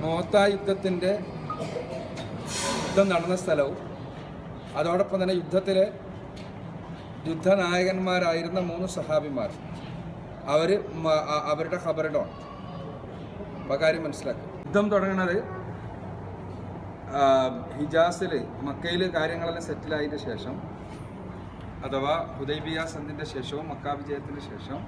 മോത്ത യുദ്ധത്തിൻ്റെ യുദ്ധം നടന്ന സ്ഥലവും അതോടൊപ്പം തന്നെ യുദ്ധത്തിലെ യുദ്ധനായകന്മാരായിരുന്ന മൂന്ന് സഹാബിമാർ അവർ അവരുടെ ഖബറിടമാണ് അപ്പോൾ കാര്യം മനസ്സിലാക്കുക യുദ്ധം തുടങ്ങുന്നത് ഹിജാസിൽ മക്കയിൽ കാര്യങ്ങളെല്ലാം സെറ്റിലായതിൻ്റെ ശേഷം അഥവാ ഹുദൈബിയ സന്ധിൻ്റെ ശേഷവും മക്ക വിജയത്തിന് ശേഷം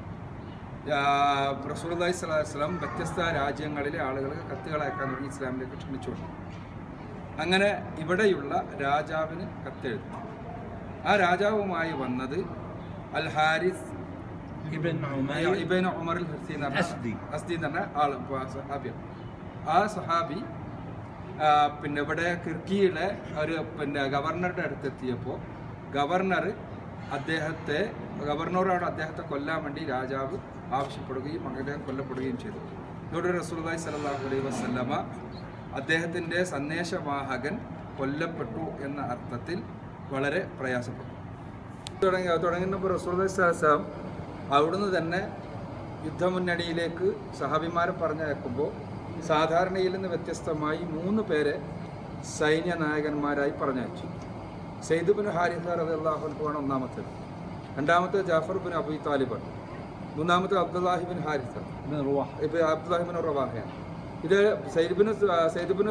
റസൂലി സ്വലാസ്ലം വ്യത്യസ്ത രാജ്യങ്ങളിലെ ആളുകൾക്ക് കത്തുകൾ അയക്കാൻ തുടങ്ങി ഇസ്ലാമിലേക്ക് ക്ഷണിച്ചുകൊണ്ട് അങ്ങനെ ഇവിടെയുള്ള രാജാവിന് കത്തെഴുതി ആ രാജാവുമായി വന്നത് അൽ ഹാരിസ് ابن عمير ഇബൈൻ ഉമർ അൽ ഹർസി എന്ന് പറഞ്ഞ അസ്ദി. അസ്ദി എന്ന് പറഞ്ഞ ആള് സഹാബിയാണ് ആ സഹാബി ആ, പിന്നെ ഇവിടെ കിർക്കിയുടെ ഒരു പിന്നെ ഗവർണറുടെ അടുത്തെത്തിയപ്പോൾ ഗവർണർ അദ്ദേഹത്തെ ഗവർണറോട് അദ്ദേഹത്തെ കൊല്ലാൻ വേണ്ടി രാജാവ് ആവശ്യപ്പെടുകയും അദ്ദേഹം കൊല്ലപ്പെടുകയും ചെയ്തു ഇതോടെ റസൂൽദായ് സലാഹു അലൈഹി വസ്ലമ അദ്ദേഹത്തിൻ്റെ സന്ദേശവാഹകൻ കൊല്ലപ്പെട്ടു എന്ന അർത്ഥത്തിൽ വളരെ പ്രയാസപ്പെട്ടു തുടങ്ങി തുടങ്ങുന്നപ്പോൾ റസൂൽ സാം അവിടുന്ന് തന്നെ യുദ്ധമുന്നണിയിലേക്ക് സഹാബിമാരെ പറഞ്ഞയക്കുമ്പോൾ സാധാരണയിൽ നിന്ന് വ്യത്യസ്തമായി മൂന്ന് പേരെ സൈന്യ നായകന്മാരായി പറഞ്ഞയച്ചു സെയ്ദ് ബിൻ ഹാരിഫ റബിള്ളാഹുൽക്കുവാണ് ഒന്നാമത്തേത് രണ്ടാമത്തെ ജാഫർ ബിൻ അബു താലിബാണ് മൂന്നാമത്തെ അബ്ദുല്ലാഹിബിൻ ഹാരിസ بن رواحه ഇപ്പൊ അബ്ദുല്ലാഹിബിൻ റവാഹയാണ് ഇത് സൈദ്ബിന് സൈദ്ബിന്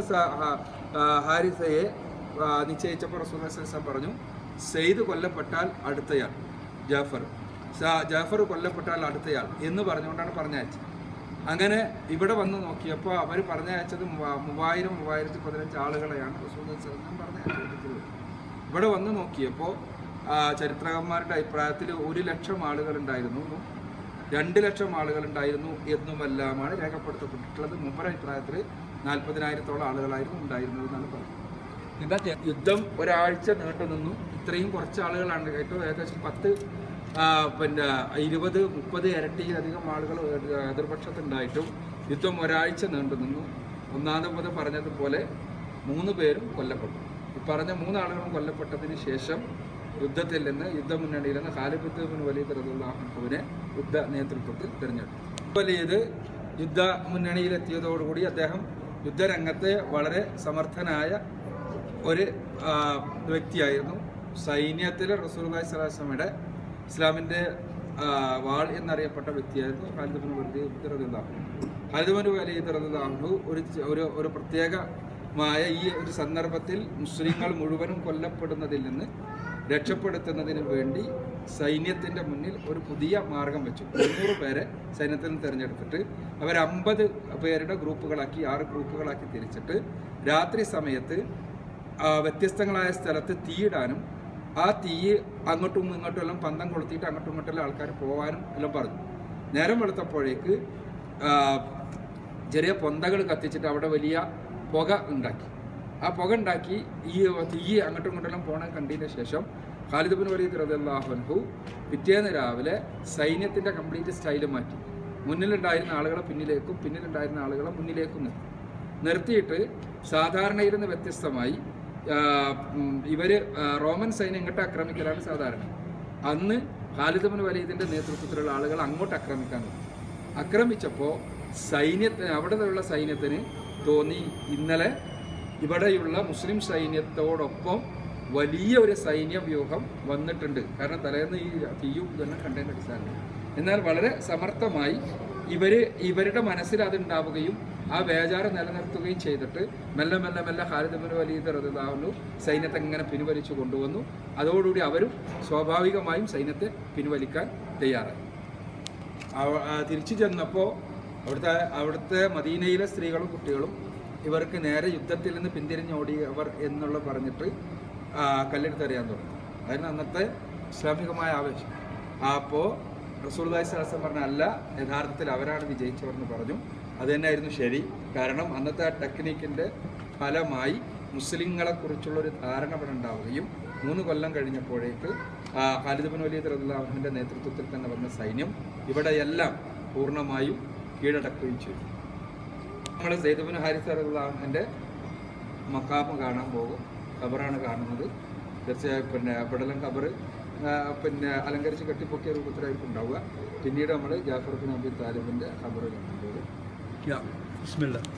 ഹാരിസയെ ആ, നിശ്ചയിച്ചപ്പോൾ റസൂൽ വസ്ലം പറഞ്ഞു സെയ്ദ് കൊല്ലപ്പെട്ടാൽ അടുത്തയാൾ ജാഫർ സ- ജാഫർ കൊല്ലപ്പെട്ടാൽ അടുത്തയാൾ എന്ന് പറഞ്ഞുകൊണ്ടാണ് പറഞ്ഞയച്ചത് അങ്ങനെ ഇവിടെ വന്ന് നോക്കിയപ്പോൾ അവർ പറഞ്ഞയച്ചത് മൂവ- മൂവായിരം മൂവായിരത്തി പതിനഞ്ച് ആളുകളെയാണ് റസൂൽ വസ്ലം പറഞ്ഞയച്ചത് ഇവിടെ വന്ന് നോക്കിയപ്പോൾ ചരിത്രകാരന്മാരുടെ അഭിപ്രായത്തിൽ ഒരു ലക്ഷം ആളുകൾ ഉണ്ടായിരുന്നു എന്നും രണ്ട് ലക്ഷം ആളുകൾ ഉണ്ടായിരുന്നു എന്നുമെല്ലാമാണ് രേഖപ്പെടുത്തപ്പെട്ടിട്ടുള്ളത് മുമ്പ് അഭിപ്രായത്തിൽ നാൽപ്പതിനായിരത്തോളം ആളുകളായിരുന്നു ഉണ്ടായിരുന്നത് എന്നാണ് പറയുന്നത് يبقى യുദ്ധം ഒരാഴ്ച നീണ്ടു നിന്നു ഇത്രയും കുറച്ച് ആളുകളാണ് ഏറ്റവും ഏകദേശം പത്ത് ആ, പിന്നെ ഇരുപത് മുപ്പത് ഇരട്ടിയിലധികം ആളുകൾ എതിർപക്ഷത്തുണ്ടായിട്ടും യുദ്ധം ഒരാഴ്ച നീണ്ടു നിന്നു ഒന്നാമത് പറഞ്ഞതുപോലെ മൂന്ന് പേരും കൊല്ലപ്പെട്ടു ഈ പറഞ്ഞ മൂന്നാളുകളും കൊല്ലപ്പെട്ടതിന് ശേഷം യുദ്ധത്തിൽ നിന്ന് യുദ്ധമുന്നണിയിൽ നിന്ന് ഖാലിബുദ്ദീൻ വലീദ് റദുല്ലാഹുവിനെ യുദ്ധ നേതൃത്വത്തിൽ തിരഞ്ഞെടുത്തു വലീദ് യുദ്ധ മുന്നണിയിലെത്തിയതോടുകൂടി അദ്ദേഹം യുദ്ധരംഗത്തെ വളരെ സമർത്ഥനായ ഒരു ആ, വ്യക്തിയായിരുന്നു സൈന്യത്തിലെ റസൂൽദായ് സ്വലാസ്ലമയുടെ ഇസ്ലാമിൻ്റെ വാൾ എന്നറിയപ്പെട്ട വ്യക്തിയായിരുന്നു ഖാലിദ് വലീദ് റദിള്ളാഹു ഖാലിദ് വലീദ് റദിള്ളാഹു ഒരു ച- ഒരു ഒരു പ്രത്യേകമായ ഈ ഒരു സന്ദർഭത്തിൽ മുസ്ലിങ്ങൾ മുഴുവനും കൊല്ലപ്പെടുന്നതിൽ നിന്ന് രക്ഷപ്പെടുത്തുന്നതിന് വേണ്ടി സൈന്യത്തിൻ്റെ മുന്നിൽ ഒരു പുതിയ മാർഗം വെച്ചു മുന്നൂറ് പേരെ സൈന്യത്തിൽ നിന്ന് തിരഞ്ഞെടുത്തിട്ട് അവർ അമ്പത് പേരുടെ ഗ്രൂപ്പുകളാക്കി ആറ് ഗ്രൂപ്പുകളാക്കി തിരിച്ചിട്ട് രാത്രി സമയത്ത് ആ, വ്യത്യസ്തങ്ങളായ സ്ഥലത്ത് തീയിടാനും ആ തീ അങ്ങോട്ടും ഇങ്ങോട്ടും എല്ലാം പന്തം കൊളുത്തിയിട്ട് അങ്ങോട്ടും ഇങ്ങോട്ടും എല്ലാം ആൾക്കാർ പോകാനും എല്ലാം പറഞ്ഞു നേരം വെളുത്തപ്പോഴേക്ക് ആ, ചെറിയ പൊന്തകൾ കത്തിച്ചിട്ട് അവിടെ വലിയ പുക ഉണ്ടാക്കി ആ പുക ഉണ്ടാക്കി ഈ തീ അങ്ങോട്ടും ഇങ്ങോട്ടെല്ലാം പോണ കണ്ടതിന് ശേഷം ഖാലിദ് ബിൻ വലീദ് റദിയല്ലാഹുൻഹു പിറ്റേന്ന് രാവിലെ സൈന്യത്തിൻ്റെ കംപ്ലീറ്റ് സ്റ്റൈല് മാറ്റി മുന്നിലുണ്ടായിരുന്ന ആളുകളെ പിന്നിലേക്കും പിന്നിലുണ്ടായിരുന്ന ആളുകളെ മുന്നിലേക്കും നിർത്തി നിർത്തിയിട്ട് സാധാരണയിൽ നിന്ന് വ്യത്യസ്തമായി ആ, ഉം, ഇവര് ആ, റോമൻ സൈന്യം ഇങ്ങോട്ട് ആക്രമിക്കലാണ് സാധാരണ അന്ന് ഖാലിദ് ബിൻ വലീദിന്റെ നേതൃത്വത്തിലുള്ള ആളുകൾ അങ്ങോട്ട് ആക്രമിക്കാൻ തുടങ്ങി ആക്രമിച്ചപ്പോൾ സൈന്യത്തിന് അവിടെയുള്ള സൈന്യത്തിന് തോന്നി ഇന്നലെ ഇവിടെയുള്ള മുസ്ലിം സൈന്യത്തോടൊപ്പം വലിയ ഒരു സൈന്യ വ്യൂഹം വന്നിട്ടുണ്ട് കാരണം തലേന്ന് ഈ തീയും ഇതെല്ലാം കണ്ടതിൻ്റെ അടിസ്ഥാനത്തിൽ എന്നാൽ വളരെ സമർത്ഥമായി ഇവര് ഇവരുടെ മനസ്സിൽ അതുണ്ടാവുകയും ആ ബേജാറ് നിലനിർത്തുകയും ചെയ്തിട്ട് മെല്ലെ മെല്ലെ മെല്ലെ ഖാലിദ് ബിൻ വലീദ് റദിള്ളാഹു സൈന്യത്തെ ഇങ്ങനെ പിൻവലിച്ചു കൊണ്ടുവന്നു അതോടുകൂടി അവരും സ്വാഭാവികമായും സൈന്യത്തെ പിൻവലിക്കാൻ തയ്യാറായി അവ- ആ തിരിച്ചു ചെന്നപ്പോൾ അവിടുത്തെ അവിടുത്തെ മദീനയിലെ സ്ത്രീകളും കുട്ടികളും ഇവർക്ക് നേരെ യുദ്ധത്തിൽ നിന്ന് പിന്തിരിഞ്ഞോടിയവർ എന്നുള്ള പറഞ്ഞിട്ട് ആ, കല്ലെടുത്ത് അറിയാൻ തുടങ്ങി അതായിരുന്നു അന്നത്തെ ഇസ്ലാമികമായ ആവേശം അപ്പോൾ റസൂൽദായ് സലസം പറഞ്ഞ അല്ല യഥാർത്ഥത്തിൽ അവരാണ് വിജയിച്ചവരെന്ന് പറഞ്ഞു അത് തന്നെയായിരുന്നു ശരി കാരണം അന്നത്തെ ആ ടെക്നിക്കിൻ്റെ ഫലമായി മുസ്ലിങ്ങളെക്കുറിച്ചുള്ള ഒരു ധാരണ ഇവിടെ ഉണ്ടാവുകയും മൂന്ന് കൊല്ലം കഴിഞ്ഞപ്പോഴേക്ക് ആ, ഖാലിദ് ബിൻ വലീദ് റദുല്ലാഹുവിൻ്റെ നേതൃത്വത്തിൽ തന്നെ വന്ന സൈന്യം ഇവിടെയെല്ലാം പൂർണ്ണമായും കീഴടക്കുകയും ചെയ്തു നമ്മൾ സെയ്ദബിൻ ഹാരിസ് റദുല്ലാഹുവിൻ്റെ മക്കാമ് കാണാൻ പോകും ഖബറാണ് കാണുന്നത് തീർച്ചയായും പിന്നെ ഇവിടെല്ലാം ഖബർ പിന്നെ അലങ്കരിച്ച് കെട്ടിപ്പൊക്കിയ രൂപത്തിലായിരിക്കും ഉണ്ടാവുക പിന്നീട് നമ്മൾ ജാഫർ ബിൻ അബി താലിബിൻ്റെ ഖബർ കാണാൻ പോകും يا بسم الله